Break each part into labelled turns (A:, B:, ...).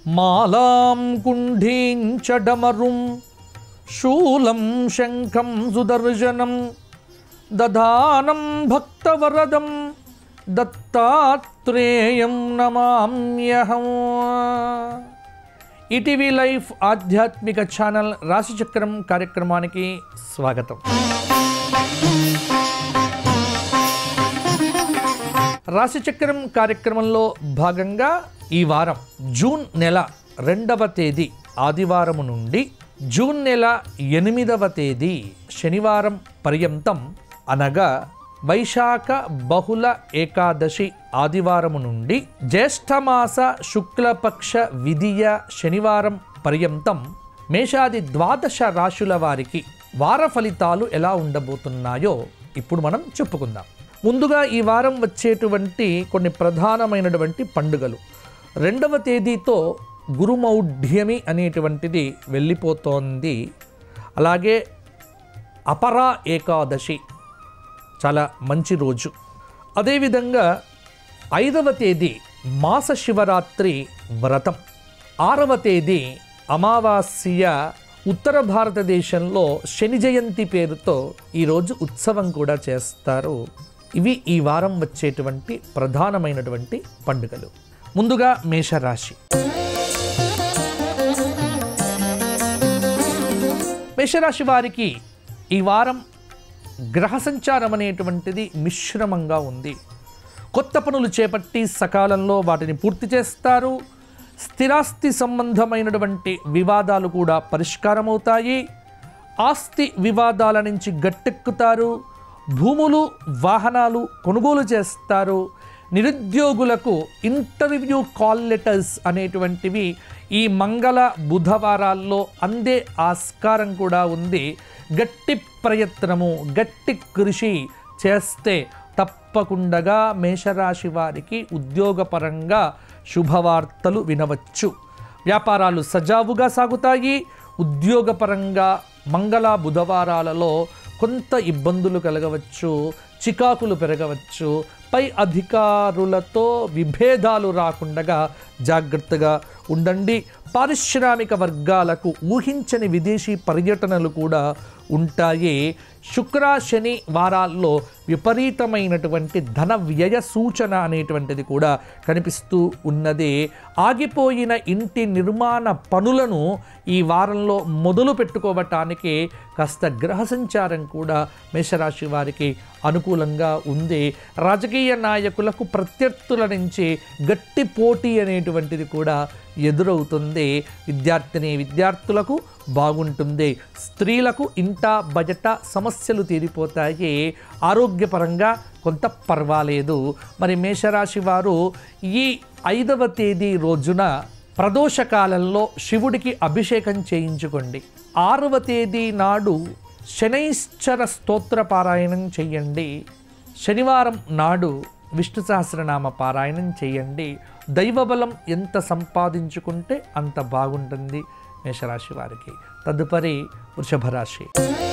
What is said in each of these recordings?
A: మాలాం కుంఠీంచడమరుం శూలం శంఖం సుదర్శనం దధానం భక్తవరదం దత్తాత్రేయం నమామ్యహం ఈటీవీ లైఫ్ ఆధ్యాత్మిక ఛానల్ రాశిచక్రం కార్యక్రమానికి స్వాగతం రాశిచక్రం కార్యక్రమంలో భాగంగా ఈ వారం జూన్ నెల రెండవ తేదీ ఆదివారము నుండి జూన్ నెల ఎనిమిదవ తేదీ శనివారం పర్యంతం అనగా వైశాఖ బహుళ ఏకాదశి ఆదివారము నుండి జ్యేష్ఠమాస శుక్లపక్ష విధియ శనివారం పర్యంతం మేషాది ద్వాదశ రాశుల వారికి వార ఫలితాలు ఎలా ఉండబోతున్నాయో ఇప్పుడు మనం చెప్పుకుందాం ముందుగా ఈ వారం వచ్చేటువంటి కొన్ని ప్రధానమైనటువంటి పండుగలు రెండవ తేదీతో గురుమౌఢ్యమి అనేటువంటిది వెళ్ళిపోతోంది అలాగే అపరా ఏకాదశి చాలా మంచి రోజు అదేవిధంగా ఐదవ తేదీ మాస శివరాత్రి వ్రతం ఆరవ తేదీ అమావాస్య ఉత్తర భారతదేశంలో శని జయంతి పేరుతో ఈరోజు ఉత్సవం కూడా చేస్తారు ఇవి ఈ వారం వచ్చేటువంటి ప్రధానమైనటువంటి పండుగలు ముందుగా మేషరాశి మేషరాశి వారికి ఈ వారం గ్రహ సంచారం అనేటువంటిది మిశ్రమంగా ఉంది కొత్త పనులు చేపట్టి సకాలంలో వాటిని పూర్తి చేస్తారు స్థిరాస్తి సంబంధమైనటువంటి వివాదాలు కూడా పరిష్కారమవుతాయి ఆస్తి వివాదాల నుంచి గట్టెక్కుతారు భూములు వాహనాలు కొనుగోలు చేస్తారు నిరుద్యోగులకు ఇంటర్వ్యూ కాల్ లెటర్స్ అనేటువంటివి ఈ మంగళ బుధవారాల్లో అందే ఆస్కారం కూడా ఉంది గట్టి ప్రయత్నము గట్టి కృషి చేస్తే తప్పకుండా మేషరాశి వారికి ఉద్యోగపరంగా శుభవార్తలు వినవచ్చు వ్యాపారాలు సజావుగా సాగుతాయి ఉద్యోగపరంగా మంగళ బుధవారాలలో కొంత ఇబ్బందులు కలగవచ్చు చికాకులు పెరగవచ్చు పై అధికారులతో విభేదాలు రాకుండా జాగ్రత్తగా ఉండండి పారిశ్రామిక వర్గాలకు ఊహించని విదేశీ పర్యటనలు కూడా ఉంటాయి శుక్ర శని వారాల్లో విపరీతమైనటువంటి ధన వ్యయ సూచన అనేటువంటిది కూడా కనిపిస్తూ ఉన్నది ఆగిపోయిన ఇంటి నిర్మాణ పనులను ఈ వారంలో మొదలు పెట్టుకోవటానికి కాస్త గ్రహ సంచారం కూడా మేషరాశి వారికి అనుకూలంగా ఉంది రాజకీయ నాయకులకు ప్రత్యర్థుల నుంచి గట్టి పోటీ అనేటువంటిది కూడా ఎదురవుతుంది విద్యార్థిని విద్యార్థులకు బాగుంటుంది స్త్రీలకు ఇంట బజట సమస్యలు తీరిపోతాయి ఆరోగ్యపరంగా కొంత పర్వాలేదు మరి మేషరాశి వారు ఈ ఐదవ తేదీ రోజున ప్రదోషకాలంలో శివుడికి అభిషేకం చేయించుకోండి ఆరవ తేదీ నాడు శనైశ్చర స్తోత్ర పారాయణం చెయ్యండి శనివారం నాడు విష్ణు సహస్రనామ పారాయణం చేయండి దైవబలం ఎంత సంపాదించుకుంటే అంత బాగుంటుంది మేషరాశి వారికి తదుపరి వృషభ రాశి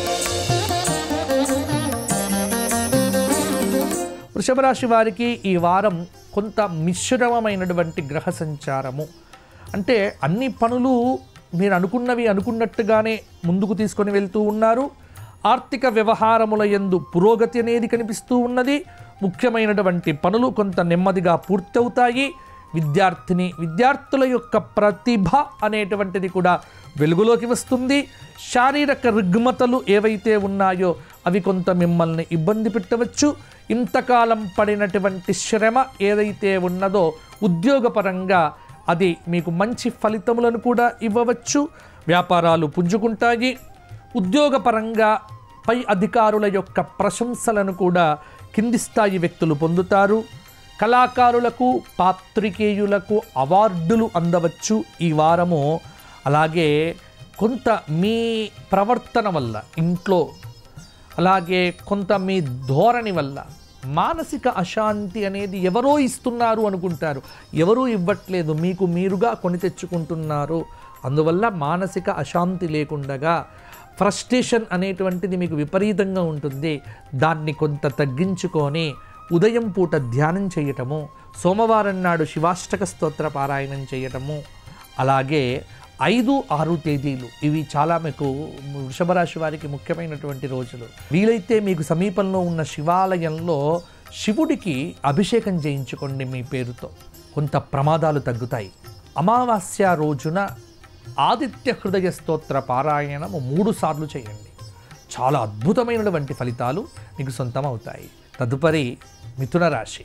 A: వృషభ రాశి వారికి ఈ వారం కొంత మిశ్రమమైనటువంటి గ్రహ సంచారము అంటే అన్ని పనులు మీరు అనుకున్నవి అనుకున్నట్టుగానే ముందుకు తీసుకొని వెళ్తూ ఉన్నారు ఆర్థిక వ్యవహారముల యందు పురోగతి అనేది కనిపిస్తూ ఉన్నది ముఖ్యమైనటువంటి పనులు కొంత నెమ్మదిగా పూర్తవుతాయి విద్యార్థిని విద్యార్థుల యొక్క ప్రతిభ అనేటువంటిది కూడా వెలుగులోకి వస్తుంది శారీరక రుగ్మతలు ఏవైతే ఉన్నాయో అవి కొంత మిమ్మల్ని ఇబ్బంది పెట్టవచ్చు ఇంతకాలం పడినటువంటి శ్రమ ఏదైతే ఉన్నదో ఉద్యోగపరంగా అది మీకు మంచి ఫలితములను కూడా ఇవ్వవచ్చు వ్యాపారాలు పుంజుకుంటాయి ఉద్యోగపరంగా పై అధికారుల యొక్క ప్రశంసలను కూడా కింది స్థాయి వ్యక్తులు పొందుతారు కళాకారులకు పాత్రికేయులకు అవార్డులు అందవచ్చు ఈ వారము అలాగే కొంత మీ ప్రవర్తన వల్ల ఇంట్లో అలాగే కొంత మీ ధోరణి వల్ల మానసిక అశాంతి అనేది ఎవరో ఇస్తున్నారు అనుకుంటారు ఎవరూ ఇవ్వట్లేదు మీకు మీరుగా కొని తెచ్చుకుంటున్నారు అందువల్ల మానసిక అశాంతి లేకుండగా ఫ్రస్ట్రేషన్ అనేటువంటిది మీకు విపరీతంగా ఉంటుంది దాన్ని కొంత తగ్గించుకొని ఉదయం పూట ధ్యానం చేయటము సోమవారం నాడు శివాష్టక స్తోత్ర పారాయణం చేయటము అలాగే ఐదు ఆరు తేదీలు ఇవి చాలా మీకు వృషభ రాశి వారికి ముఖ్యమైనటువంటి రోజులు వీలైతే మీకు సమీపంలో ఉన్న శివాలయంలో శివుడికి అభిషేకం చేయించుకోండి మీ పేరుతో కొంత ప్రమాదాలు తగ్గుతాయి అమావాస్య రోజున ఆదిత్య హృదయ స్తోత్ర పారాయణము మూడు సార్లు చేయండి చాలా అద్భుతమైనటువంటి ఫలితాలు మీకు సొంతం అవుతాయి తదుపరి మిథున రాశి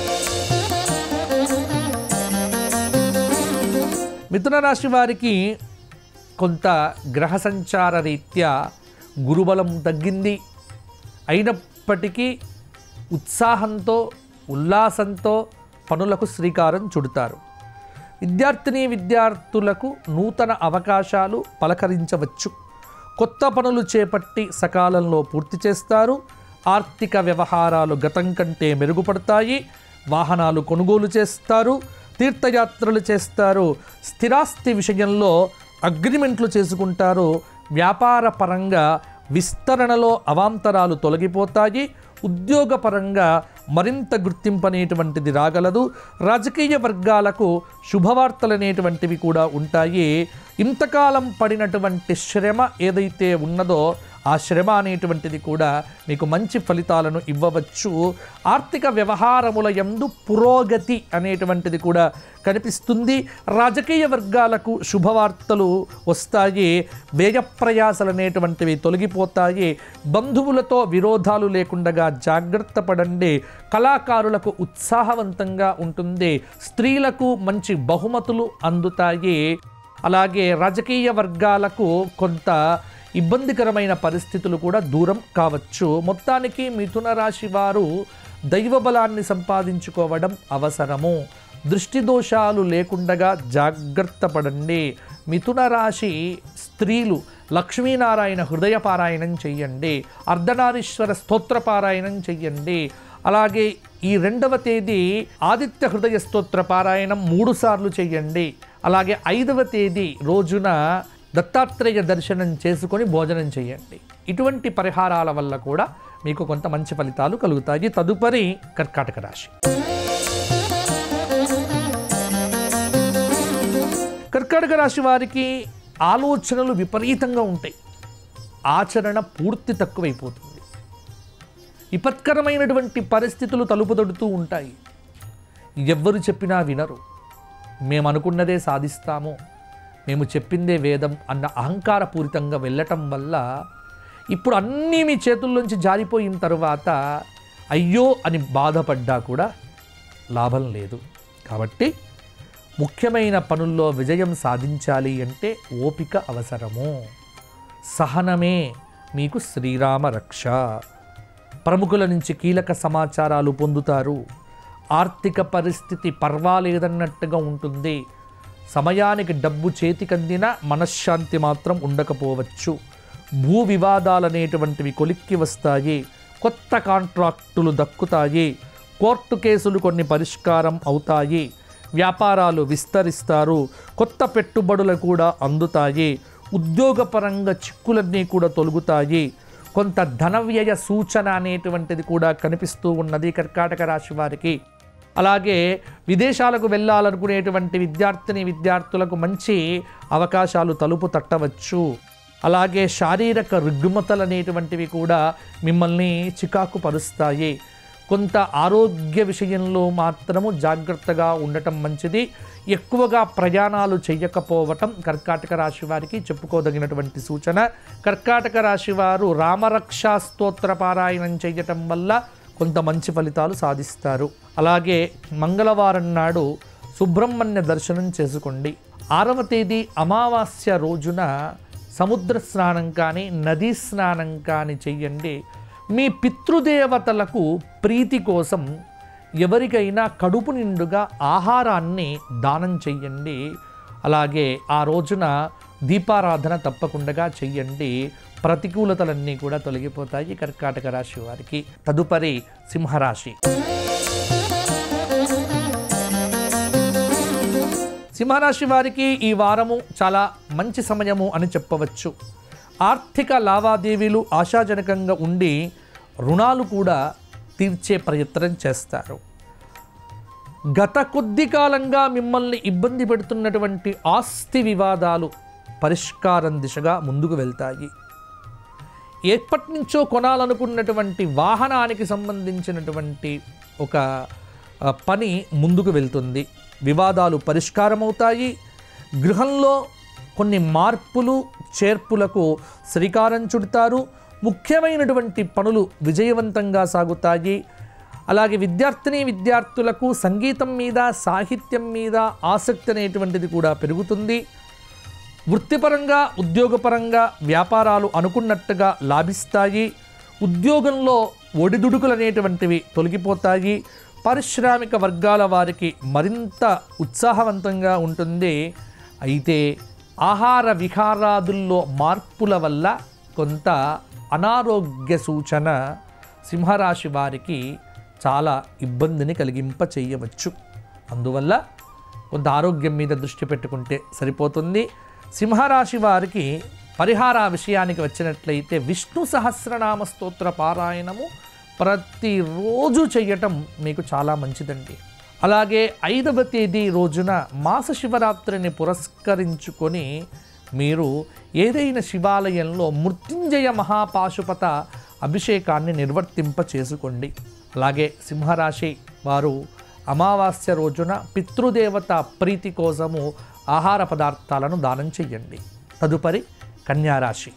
A: మిథున రాశి వారికి కొంత గ్రహ సంచార రీత్యా గురుబలం తగ్గింది అయినప్పటికీ ఉత్సాహంతో ఉల్లాసంతో పనులకు శ్రీకారం చుడతారు విద్యార్థిని విద్యార్థులకు నూతన అవకాశాలు పలకరించవచ్చు కొత్త పనులు చేపట్టి సకాలంలో పూర్తి చేస్తారు ఆర్థిక వ్యవహారాలు గతం కంటే మెరుగుపడతాయి వాహనాలు కొనుగోలు చేస్తారు తీర్థయాత్రలు చేస్తారు స్థిరాస్తి విషయంలో అగ్రిమెంట్లు చేసుకుంటారు వ్యాపార పరంగా విస్తరణలో అవాంతరాలు తొలగిపోతాయి ఉద్యోగపరంగా మరింత గుర్తింపు అనేటువంటిది రాగలదు రాజకీయ వర్గాలకు శుభవార్తలు అనేటువంటివి కూడా ఉంటాయి ఇంతకాలం పడినటువంటి శ్రమ ఏదైతే ఉన్నదో ఆ శ్రమ అనేటువంటిది కూడా మీకు మంచి ఫలితాలను ఇవ్వవచ్చు ఆర్థిక వ్యవహారముల యందు పురోగతి అనేటువంటిది కూడా కనిపిస్తుంది రాజకీయ వర్గాలకు శుభవార్తలు వస్తాయి వ్యయ ప్రయాసలు అనేటువంటివి తొలగిపోతాయి బంధువులతో విరోధాలు లేకుండా జాగ్రత్త పడండి కళాకారులకు ఉత్సాహవంతంగా ఉంటుంది స్త్రీలకు మంచి బహుమతులు అందుతాయి అలాగే రాజకీయ వర్గాలకు కొంత ఇబ్బందికరమైన పరిస్థితులు కూడా దూరం కావచ్చు మొత్తానికి మిథున రాశి వారు దైవ బలాన్ని సంపాదించుకోవడం అవసరము దృష్టి దోషాలు లేకుండగా జాగ్రత్త పడండి మిథున రాశి స్త్రీలు లక్ష్మీనారాయణ హృదయ పారాయణం చెయ్యండి అర్ధనారీశ్వర స్తోత్ర పారాయణం చెయ్యండి అలాగే ఈ రెండవ తేదీ ఆదిత్య హృదయ స్తోత్ర పారాయణం మూడు సార్లు చెయ్యండి అలాగే ఐదవ తేదీ రోజున దత్తాత్రేయ దర్శనం చేసుకొని భోజనం చేయండి ఇటువంటి పరిహారాల వల్ల కూడా మీకు కొంత మంచి ఫలితాలు కలుగుతాయి తదుపరి కర్కాటక రాశి కర్కాటక రాశి వారికి ఆలోచనలు విపరీతంగా ఉంటాయి ఆచరణ పూర్తి తక్కువైపోతుంది విపత్కరమైనటువంటి పరిస్థితులు తలుపు తడుతూ ఉంటాయి ఎవ్వరు చెప్పినా వినరు మేము అనుకున్నదే సాధిస్తాము మేము చెప్పిందే వేదం అన్న అహంకారపూరితంగా వెళ్ళటం వల్ల ఇప్పుడు అన్నీ మీ చేతుల్లోంచి జారిపోయిన తర్వాత అయ్యో అని బాధపడ్డా కూడా లాభం లేదు కాబట్టి ముఖ్యమైన పనుల్లో విజయం సాధించాలి అంటే ఓపిక అవసరము సహనమే మీకు శ్రీరామ రక్ష ప్రముఖుల నుంచి కీలక సమాచారాలు పొందుతారు ఆర్థిక పరిస్థితి పర్వాలేదన్నట్టుగా ఉంటుంది సమయానికి డబ్బు చేతికందిన మనశ్శాంతి మాత్రం ఉండకపోవచ్చు భూ వివాదాలు అనేటువంటివి కొలిక్కి వస్తాయి కొత్త కాంట్రాక్టులు దక్కుతాయి కోర్టు కేసులు కొన్ని పరిష్కారం అవుతాయి వ్యాపారాలు విస్తరిస్తారు కొత్త పెట్టుబడులు కూడా అందుతాయి ఉద్యోగపరంగా చిక్కులన్నీ కూడా తొలగుతాయి కొంత ధన వ్యయ సూచన అనేటువంటిది కూడా కనిపిస్తూ ఉన్నది కర్కాటక రాశి వారికి అలాగే విదేశాలకు వెళ్ళాలనుకునేటువంటి విద్యార్థిని విద్యార్థులకు మంచి అవకాశాలు తలుపు తట్టవచ్చు అలాగే శారీరక రుగ్మతలు అనేటువంటివి కూడా మిమ్మల్ని చికాకు పరుస్తాయి కొంత ఆరోగ్య విషయంలో మాత్రము జాగ్రత్తగా ఉండటం మంచిది ఎక్కువగా ప్రయాణాలు చేయకపోవటం కర్కాటక రాశి వారికి చెప్పుకోదగినటువంటి సూచన కర్కాటక రాశి వారు రామరక్షా స్తోత్ర పారాయణం చేయటం వల్ల కొంత మంచి ఫలితాలు సాధిస్తారు అలాగే మంగళవారం నాడు సుబ్రహ్మణ్య దర్శనం చేసుకోండి ఆరవ తేదీ అమావాస్య రోజున సముద్ర స్నానం కానీ నదీ స్నానం కానీ చెయ్యండి మీ పితృదేవతలకు ప్రీతి కోసం ఎవరికైనా కడుపు నిండుగా ఆహారాన్ని దానం చెయ్యండి అలాగే ఆ రోజున దీపారాధన తప్పకుండా చెయ్యండి ప్రతికూలతలన్నీ కూడా తొలగిపోతాయి కర్కాటక రాశి వారికి తదుపరి సింహరాశి సింహరాశి వారికి ఈ వారము చాలా మంచి సమయము అని చెప్పవచ్చు ఆర్థిక లావాదేవీలు ఆశాజనకంగా ఉండి రుణాలు కూడా తీర్చే ప్రయత్నం చేస్తారు గత కొద్ది కాలంగా మిమ్మల్ని ఇబ్బంది పెడుతున్నటువంటి ఆస్తి వివాదాలు పరిష్కారం దిశగా ముందుకు వెళ్తాయి ఎప్పటి నుంచో కొనాలనుకున్నటువంటి వాహనానికి సంబంధించినటువంటి ఒక ఆ, పని ముందుకు వెళ్తుంది వివాదాలు పరిష్కారమవుతాయి గృహంలో కొన్ని మార్పులు చేర్పులకు శ్రీకారం చుడతారు ముఖ్యమైనటువంటి పనులు విజయవంతంగా సాగుతాయి అలాగే విద్యార్థిని విద్యార్థులకు సంగీతం మీద సాహిత్యం మీద ఆసక్తి అనేటువంటిది కూడా పెరుగుతుంది వృత్తిపరంగా ఉద్యోగపరంగా వ్యాపారాలు అనుకున్నట్టుగా లాభిస్తాయి ఉద్యోగంలో ఒడిదుడుకులు అనేటువంటివి తొలగిపోతాయి పారిశ్రామిక వర్గాల వారికి మరింత ఉత్సాహవంతంగా ఉంటుంది అయితే ఆహార విహారాదుల్లో మార్పుల వల్ల కొంత అనారోగ్య సూచన సింహరాశి వారికి చాలా ఇబ్బందిని కలిగింప చేయవచ్చు అందువల్ల కొంత ఆరోగ్యం మీద దృష్టి పెట్టుకుంటే సరిపోతుంది సింహరాశి వారికి పరిహార విషయానికి వచ్చినట్లయితే విష్ణు సహస్రనామ స్తోత్ర పారాయణము ప్రతిరోజు చేయటం మీకు చాలా మంచిదండి అలాగే ఐదవ తేదీ రోజున మాస శివరాత్రిని పురస్కరించుకొని మీరు ఏదైన శివాలయంలో మృత్యుంజయ మహాపాశుపత అభిషేకాన్ని నిర్వర్తింప చేసుకోండి అలాగే సింహరాశి వారు అమావాస్య రోజున పితృదేవత ప్రీతి కోసము ఆహార పదార్థాలను దానం చెయ్యండి తదుపరి కన్యారాశి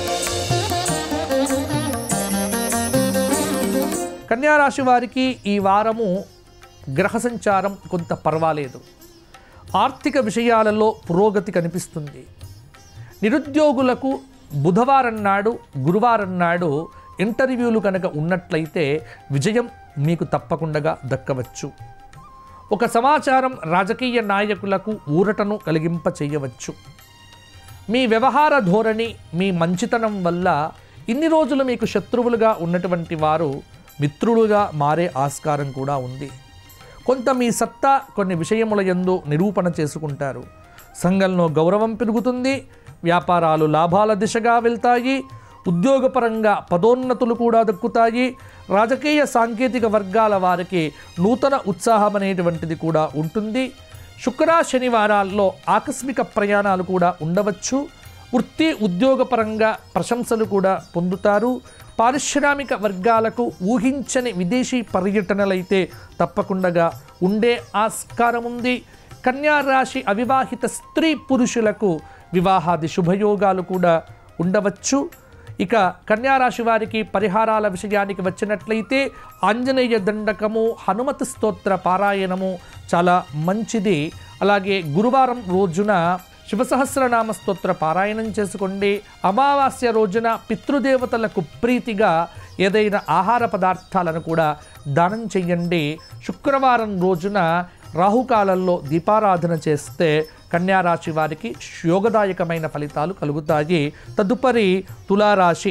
A: కన్యారాశి వారికి ఈ వారము గ్రహ సంచారం కొంత పర్వాలేదు ఆర్థిక విషయాలలో పురోగతి కనిపిస్తుంది నిరుద్యోగులకు బుధవారం నాడు గురువారం నాడు ఇంటర్వ్యూలు కనుక ఉన్నట్లయితే విజయం మీకు తప్పకుండా దక్కవచ్చు ఒక సమాచారం రాజకీయ నాయకులకు ఊరటను కలిగింప చేయవచ్చు మీ వ్యవహార ధోరణి మీ మంచితనం వల్ల ఇన్ని రోజులు మీకు శత్రువులుగా ఉన్నటువంటి వారు మిత్రులుగా మారే ఆస్కారం కూడా ఉంది కొంత మీ సత్తా కొన్ని విషయముల యందు నిరూపణ చేసుకుంటారు సంఘంలో గౌరవం పెరుగుతుంది వ్యాపారాలు లాభాల దిశగా వెళ్తాయి ఉద్యోగపరంగా పదోన్నతులు కూడా దక్కుతాయి రాజకీయ సాంకేతిక వర్గాల వారికి నూతన ఉత్సాహం అనేటువంటిది కూడా ఉంటుంది శుక్ర శనివారాల్లో ఆకస్మిక ప్రయాణాలు కూడా ఉండవచ్చు వృత్తి ఉద్యోగపరంగా ప్రశంసలు కూడా పొందుతారు పారిశ్రామిక వర్గాలకు ఊహించని విదేశీ పర్యటనలైతే తప్పకుండా ఉండే ఆస్కారం ఉంది కన్యా రాశి అవివాహిత స్త్రీ పురుషులకు వివాహాది శుభయోగాలు కూడా ఉండవచ్చు ఇక కన్యారాశి వారికి పరిహారాల విషయానికి వచ్చినట్లయితే ఆంజనేయ దండకము హనుమత స్తోత్ర పారాయణము చాలా మంచిది అలాగే గురువారం రోజున శివసహస్రనామ స్తోత్ర పారాయణం చేసుకోండి అమావాస్య రోజున పితృదేవతలకు ప్రీతిగా ఏదైనా ఆహార పదార్థాలను కూడా దానం చెయ్యండి శుక్రవారం రోజున రాహుకాలంలో దీపారాధన చేస్తే కన్యారాశి వారికి యోగదాయకమైన ఫలితాలు కలుగుతాయి తదుపరి తులారాశి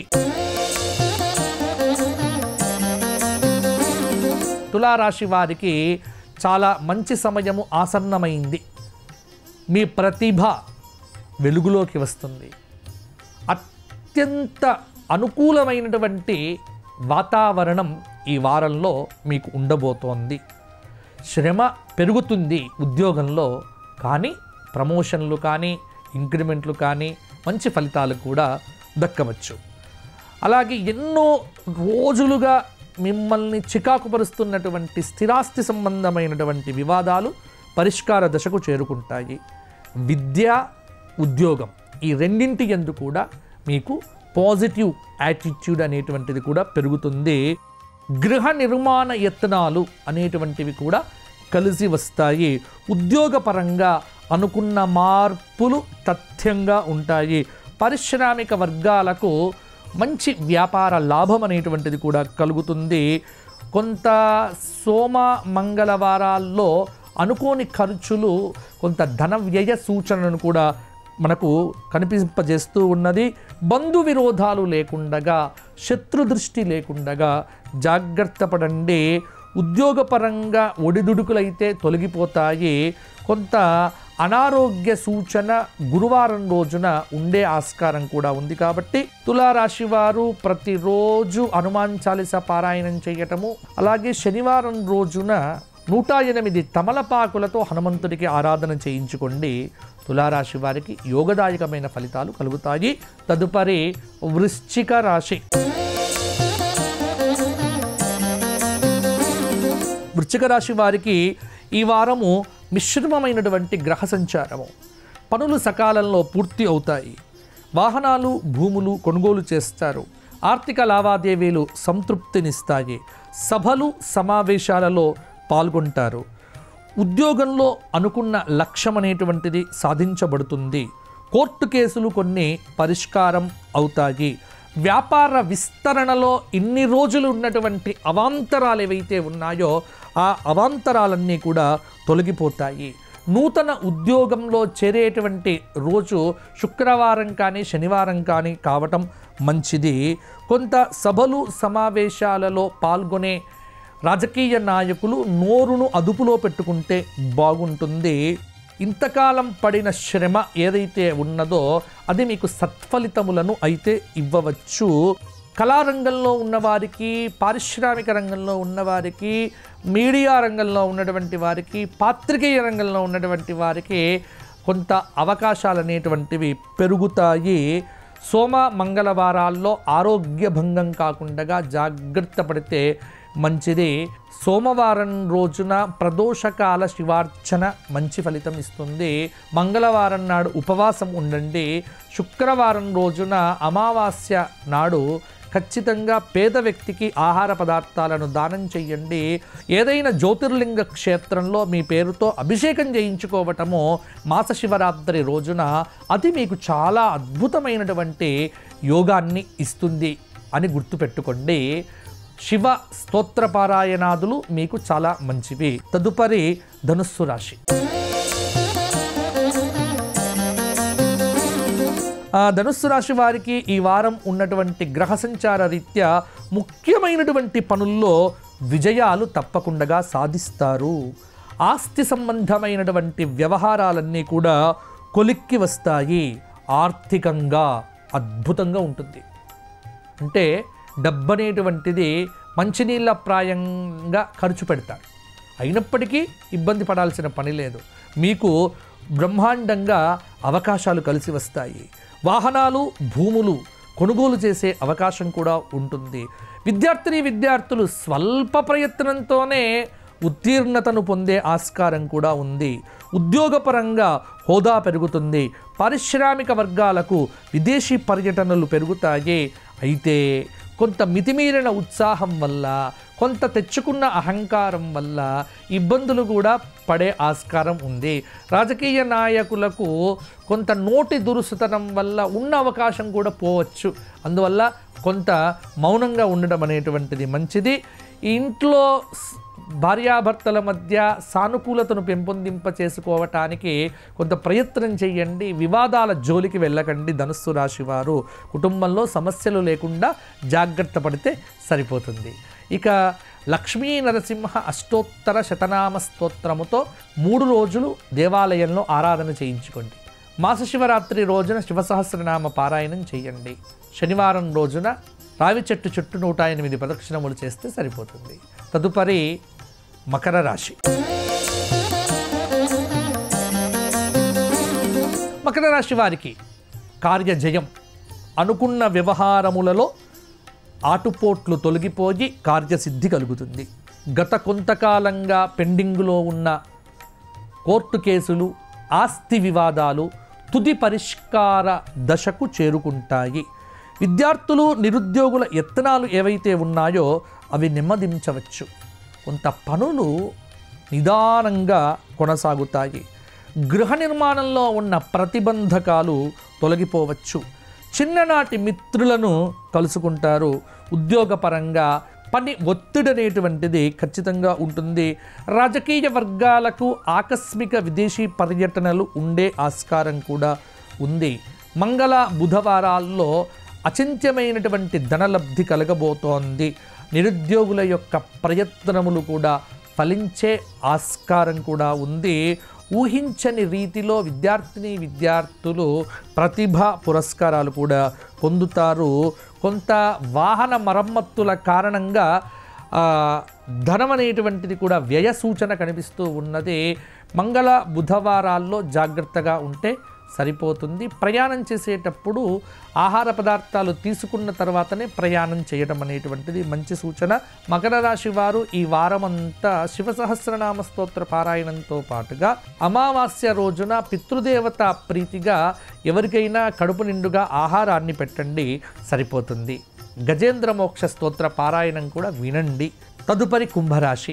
A: తులారాశి వారికి చాలా మంచి సమయము ఆసన్నమైంది మీ ప్రతిభ వెలుగులోకి వస్తుంది అత్యంత అనుకూలమైనటువంటి వాతావరణం ఈ వారంలో మీకు ఉండబోతోంది శ్రమ పెరుగుతుంది ఉద్యోగంలో కానీ ప్రమోషన్లు కానీ ఇంక్రిమెంట్లు కానీ మంచి ఫలితాలు కూడా దక్కవచ్చు అలాగే ఎన్నో రోజులుగా మిమ్మల్ని చికాకుపరుస్తున్నటువంటి స్థిరాస్తి సంబంధమైనటువంటి వివాదాలు పరిష్కార దశకు చేరుకుంటాయి విద్య ఉద్యోగం ఈ రెండింటి ఎందు కూడా మీకు పాజిటివ్ యాటిట్యూడ్ అనేటువంటిది కూడా పెరుగుతుంది గృహ నిర్మాణ యత్నాలు అనేటువంటివి కూడా కలిసి వస్తాయి ఉద్యోగపరంగా అనుకున్న మార్పులు తథ్యంగా ఉంటాయి పారిశ్రామిక వర్గాలకు మంచి వ్యాపార లాభం అనేటువంటిది కూడా కలుగుతుంది కొంత సోమ మంగళవారాల్లో అనుకోని ఖర్చులు కొంత ధన వ్యయ సూచనను కూడా మనకు కనిపింపజేస్తూ ఉన్నది బంధు విరోధాలు లేకుండగా శత్రు దృష్టి లేకుండగా జాగ్రత్త పడండి ఉద్యోగపరంగా ఒడిదుడుకులైతే తొలగిపోతాయి కొంత అనారోగ్య సూచన గురువారం రోజున ఉండే ఆస్కారం కూడా ఉంది కాబట్టి తులారాశి వారు ప్రతిరోజు హనుమాన్ చాలీస పారాయణం చేయటము అలాగే శనివారం రోజున నూట ఎనిమిది తమలపాకులతో హనుమంతుడికి ఆరాధన చేయించుకోండి తులారాశి వారికి యోగదాయకమైన ఫలితాలు కలుగుతాయి తదుపరి వృశ్చిక రాశి వృశ్చిక రాశి వారికి ఈ వారము మిశ్రమమైనటువంటి గ్రహ సంచారము పనులు సకాలంలో పూర్తి అవుతాయి వాహనాలు భూములు కొనుగోలు చేస్తారు ఆర్థిక లావాదేవీలు సంతృప్తినిస్తాయి సభలు సమావేశాలలో పాల్గొంటారు ఉద్యోగంలో అనుకున్న లక్ష్యం అనేటువంటిది సాధించబడుతుంది కోర్టు కేసులు కొన్ని పరిష్కారం అవుతాయి వ్యాపార విస్తరణలో ఇన్ని రోజులు ఉన్నటువంటి అవాంతరాలు ఏవైతే ఉన్నాయో ఆ అవాంతరాలన్నీ కూడా తొలగిపోతాయి నూతన ఉద్యోగంలో చేరేటువంటి రోజు శుక్రవారం కానీ శనివారం కానీ కావటం మంచిది కొంత సభలు సమావేశాలలో పాల్గొనే రాజకీయ నాయకులు నోరును అదుపులో పెట్టుకుంటే బాగుంటుంది ఇంతకాలం పడిన శ్రమ ఏదైతే ఉన్నదో అది మీకు సత్ఫలితములను అయితే ఇవ్వవచ్చు కళారంగంలో ఉన్నవారికి పారిశ్రామిక రంగంలో ఉన్నవారికి మీడియా రంగంలో ఉన్నటువంటి వారికి పాత్రికేయ రంగంలో ఉన్నటువంటి వారికి కొంత అవకాశాలు అనేటువంటివి పెరుగుతాయి సోమ మంగళవారాల్లో ఆరోగ్య భంగం కాకుండా జాగ్రత్త పడితే మంచిది సోమవారం రోజున ప్రదోషకాల శివార్చన మంచి ఫలితం ఇస్తుంది మంగళవారం నాడు ఉపవాసం ఉండండి శుక్రవారం రోజున అమావాస్య నాడు ఖచ్చితంగా పేద వ్యక్తికి ఆహార పదార్థాలను దానం చెయ్యండి ఏదైనా జ్యోతిర్లింగ క్షేత్రంలో మీ పేరుతో అభిషేకం చేయించుకోవటము మాస శివరాత్రి రోజున అది మీకు చాలా అద్భుతమైనటువంటి యోగాన్ని ఇస్తుంది అని గుర్తుపెట్టుకోండి శివ స్తోత్రపారాయణాదులు మీకు చాలా మంచివి తదుపరి ధనుస్సు రాశి ఆ ధనుస్సు రాశి వారికి ఈ వారం ఉన్నటువంటి గ్రహ సంచార రీత్యా ముఖ్యమైనటువంటి పనుల్లో విజయాలు తప్పకుండా సాధిస్తారు ఆస్తి సంబంధమైనటువంటి వ్యవహారాలన్నీ కూడా కొలిక్కి వస్తాయి ఆర్థికంగా అద్భుతంగా ఉంటుంది అంటే డబ్బు అనేటువంటిది మంచినీళ్ళ ప్రాయంగా ఖర్చు పెడతారు అయినప్పటికీ ఇబ్బంది పడాల్సిన పని లేదు మీకు బ్రహ్మాండంగా అవకాశాలు కలిసి వస్తాయి వాహనాలు భూములు కొనుగోలు చేసే అవకాశం కూడా ఉంటుంది విద్యార్థిని విద్యార్థులు స్వల్ప ప్రయత్నంతోనే ఉత్తీర్ణతను పొందే ఆస్కారం కూడా ఉంది ఉద్యోగపరంగా హోదా పెరుగుతుంది పారిశ్రామిక వర్గాలకు విదేశీ పర్యటనలు పెరుగుతాయి అయితే కొంత మితిమీరిన ఉత్సాహం వల్ల కొంత తెచ్చుకున్న అహంకారం వల్ల ఇబ్బందులు కూడా పడే ఆస్కారం ఉంది రాజకీయ నాయకులకు కొంత నోటి దురుసుతనం వల్ల ఉన్న అవకాశం కూడా పోవచ్చు అందువల్ల కొంత మౌనంగా ఉండడం అనేటువంటిది మంచిది ఈ ఇంట్లో స్- భార్యాభర్తల మధ్య సానుకూలతను పెంపొందింప చేసుకోవటానికి కొంత ప్రయత్నం చేయండి వివాదాల జోలికి వెళ్ళకండి ధనుస్సు రాశి వారు కుటుంబంలో సమస్యలు లేకుండా జాగ్రత్త పడితే సరిపోతుంది ఇక లక్ష్మీ నరసింహ అష్టోత్తర శతనామ స్తోత్రముతో మూడు రోజులు దేవాలయంలో ఆరాధన చేయించుకోండి మాస శివరాత్రి రోజున శివసహస్రనామ పారాయణం చేయండి శనివారం రోజున రావి చెట్టు చుట్టూ నూట ఎనిమిది ప్రదక్షిణములు చేస్తే సరిపోతుంది తదుపరి మకర రాశి మకర రాశి వారికి కార్యజయం అనుకున్న వ్యవహారములలో ఆటుపోట్లు తొలగిపోయి కార్యసిద్ధి కలుగుతుంది గత కొంతకాలంగా పెండింగులో ఉన్న కోర్టు కేసులు ఆస్తి వివాదాలు తుది పరిష్కార దశకు చేరుకుంటాయి విద్యార్థులు నిరుద్యోగుల యత్నాలు ఏవైతే ఉన్నాయో అవి నెమ్మదించవచ్చు కొంత పనులు నిదానంగా కొనసాగుతాయి గృహ నిర్మాణంలో ఉన్న ప్రతిబంధకాలు తొలగిపోవచ్చు చిన్ననాటి మిత్రులను కలుసుకుంటారు ఉద్యోగపరంగా పని ఒత్తిడి అనేటువంటిది ఖచ్చితంగా ఉంటుంది రాజకీయ వర్గాలకు ఆకస్మిక విదేశీ పర్యటనలు ఉండే ఆస్కారం కూడా ఉంది మంగళ బుధవారాల్లో అచింత్యమైనటువంటి ధనలబ్ధి కలగబోతోంది నిరుద్యోగుల యొక్క ప్రయత్నములు కూడా ఫలించే ఆస్కారం కూడా ఉంది ఊహించని రీతిలో విద్యార్థిని విద్యార్థులు ప్రతిభ పురస్కారాలు కూడా పొందుతారు కొంత వాహన మరమ్మతుల కారణంగా ఆ, ధనం అనేటువంటిది కూడా వ్యయ సూచన కనిపిస్తూ ఉన్నది మంగళ బుధవారాల్లో జాగ్రత్తగా ఉంటే సరిపోతుంది ప్రయాణం చేసేటప్పుడు ఆహార పదార్థాలు తీసుకున్న తర్వాతనే ప్రయాణం చేయడం అనేటువంటిది మంచి సూచన మకర రాశి వారు ఈ వారమంతా శివ సహస్రనామ స్తోత్ర పారాయణంతో పాటుగా అమావాస్య రోజున పితృదేవత ప్రీతిగా ఎవరికైనా కడుపు నిండుగా ఆహారాన్ని పెట్టండి సరిపోతుంది గజేంద్ర మోక్ష స్తోత్ర పారాయణం కూడా వినండి తదుపరి కుంభరాశి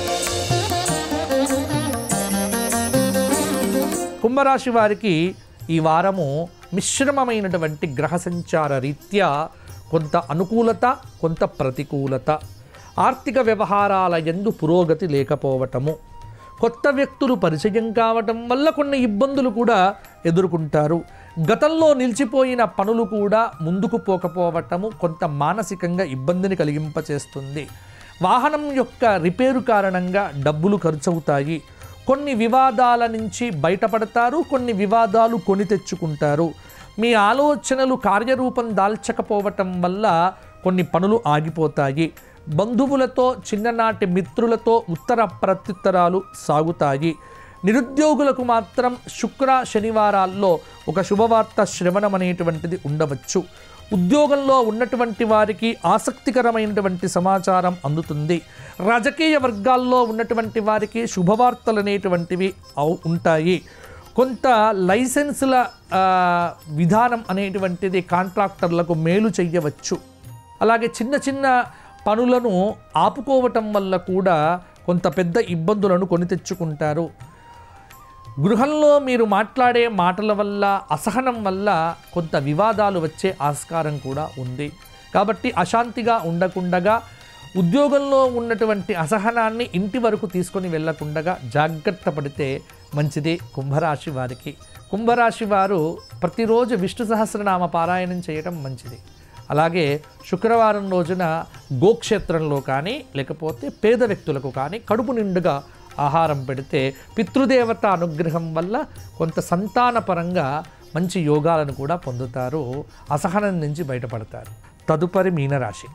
A: కుంభరాశి వారికి ఈ వారము మిశ్రమమైనటువంటి గ్రహ సంచార రీత్యా కొంత అనుకూలత కొంత ప్రతికూలత ఆర్థిక వ్యవహారాల ఎందు పురోగతి లేకపోవటము కొత్త వ్యక్తులు పరిచయం కావటం వల్ల కొన్ని ఇబ్బందులు కూడా ఎదుర్కొంటారు గతంలో నిలిచిపోయిన పనులు కూడా ముందుకు పోకపోవటము కొంత మానసికంగా ఇబ్బందిని కలిగింపచేస్తుంది వాహనం యొక్క రిపేరు కారణంగా డబ్బులు ఖర్చవుతాయి కొన్ని వివాదాల నుంచి బయటపడతారు కొన్ని వివాదాలు కొని తెచ్చుకుంటారు మీ ఆలోచనలు కార్యరూపం దాల్చకపోవటం వల్ల కొన్ని పనులు ఆగిపోతాయి బంధువులతో చిన్ననాటి మిత్రులతో ఉత్తర ప్రత్యుత్తరాలు సాగుతాయి నిరుద్యోగులకు మాత్రం శుక్ర శనివారాల్లో ఒక శుభవార్త శ్రవణం అనేటువంటిది ఉండవచ్చు ఉద్యోగంలో ఉన్నటువంటి వారికి ఆసక్తికరమైనటువంటి సమాచారం అందుతుంది రాజకీయ వర్గాల్లో ఉన్నటువంటి వారికి శుభవార్తలు అనేటువంటివి అవు- ఉంటాయి కొంత లైసెన్సుల ఆ, విధానం అనేటువంటిది కాంట్రాక్టర్లకు మేలు చెయ్యవచ్చు అలాగే చిన్న చిన్న పనులను ఆపుకోవటం వల్ల కూడా కొంత పెద్ద ఇబ్బందులను కొని తెచ్చుకుంటారు గృహంలో మీరు మాట్లాడే మాటల వల్ల అసహనం వల్ల కొంత వివాదాలు వచ్చే ఆస్కారం కూడా ఉంది కాబట్టి అశాంతిగా ఉండకుండగా ఉద్యోగంలో ఉన్నటువంటి అసహనాన్ని ఇంటి వరకు తీసుకొని వెళ్ళకుండగా జాగ్రత్త పడితే మంచిది కుంభరాశి వారికి కుంభరాశి వారు ప్రతిరోజు విష్ణు సహస్రనామ పారాయణం చేయటం మంచిది అలాగే శుక్రవారం రోజున గోక్షేత్రంలో కానీ లేకపోతే పేద వ్యక్తులకు కానీ కడుపు నిండుగా ఆహారం పెడితే పితృదేవత అనుగ్రహం వల్ల కొంత సంతానపరంగా మంచి యోగాలను కూడా పొందుతారు అసహనం నుంచి బయటపడతారు తదుపరి మీనరాశి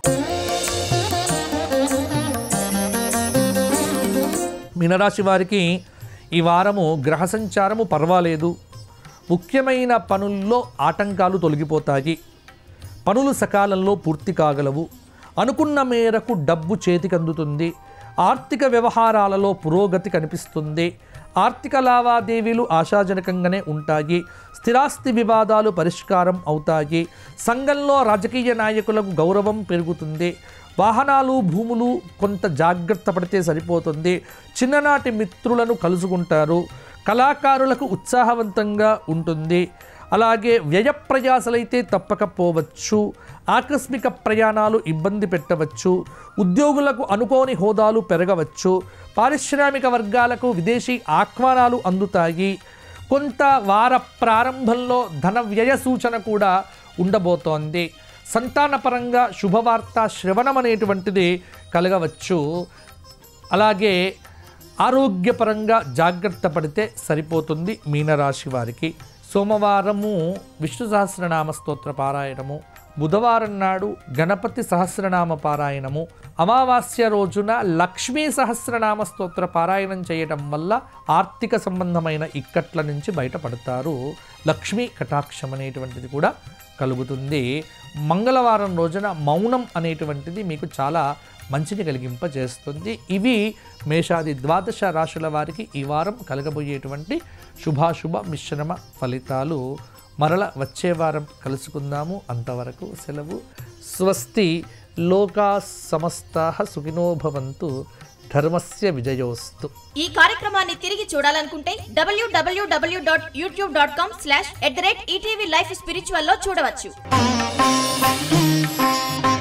A: మీనరాశి వారికి ఈ వారము గ్రహ సంచారము పర్వాలేదు ముఖ్యమైన పనుల్లో ఆటంకాలు తొలగిపోతాయి పనులు సకాలంలో పూర్తి కాగలవు అనుకున్న మేరకు డబ్బు చేతికి అందుతుంది ఆర్థిక వ్యవహారాలలో పురోగతి కనిపిస్తుంది ఆర్థిక లావాదేవీలు ఆశాజనకంగానే ఉంటాయి స్థిరాస్తి వివాదాలు పరిష్కారం అవుతాయి సంఘంలో రాజకీయ నాయకులకు గౌరవం పెరుగుతుంది వాహనాలు భూములు కొంత జాగ్రత్త పడితే సరిపోతుంది చిన్ననాటి మిత్రులను కలుసుకుంటారు కళాకారులకు ఉత్సాహవంతంగా ఉంటుంది అలాగే వ్యయ ప్రయాసలైతే తప్పకపోవచ్చు ఆకస్మిక ప్రయాణాలు ఇబ్బంది పెట్టవచ్చు ఉద్యోగులకు అనుకోని హోదాలు పెరగవచ్చు పారిశ్రామిక వర్గాలకు విదేశీ ఆహ్వానాలు అందుతాయి కొంత వార ప్రారంభంలో ధన వ్యయ సూచన కూడా ఉండబోతోంది సంతానపరంగా శుభవార్త శ్రవణం అనేటువంటిది కలగవచ్చు అలాగే ఆరోగ్యపరంగా జాగ్రత్త పడితే సరిపోతుంది మీనరాశి వారికి సోమవారము విష్ణు సహస్రనామ స్తోత్ర పారాయణము బుధవారం నాడు గణపతి సహస్రనామ పారాయణము అమావాస్య రోజున లక్ష్మీ సహస్రనామ స్తోత్ర పారాయణం చేయడం వల్ల ఆర్థిక సంబంధమైన ఇక్కట్ల నుంచి బయటపడతారు లక్ష్మీ కటాక్షం అనేటువంటిది కూడా కలుగుతుంది మంగళవారం రోజున మౌనం అనేటువంటిది మీకు చాలా మంచిని కలిగింపజేస్తుంది ఇవి మేషాది ద్వాదశ రాశుల వారికి ఈ వారం కలగబోయేటువంటి శుభాశుభ మిశ్రమ ఫలితాలు మరల వచ్చే వారం కలుసుకుందాము అంతవరకు సెలవు స్వస్తి లోకా సమస్తా సుఖినో భవంతు ధర్మస్య విజయోస్తు
B: ఈ కార్యక్రమాన్ని తిరిగి చూడాలనుకుంటే డబ్ల్యూడబ్ల్యూడబ్ల్యూ dot YouTube dot com slash at the rate ETV life spiritual లో చూడవచ్చు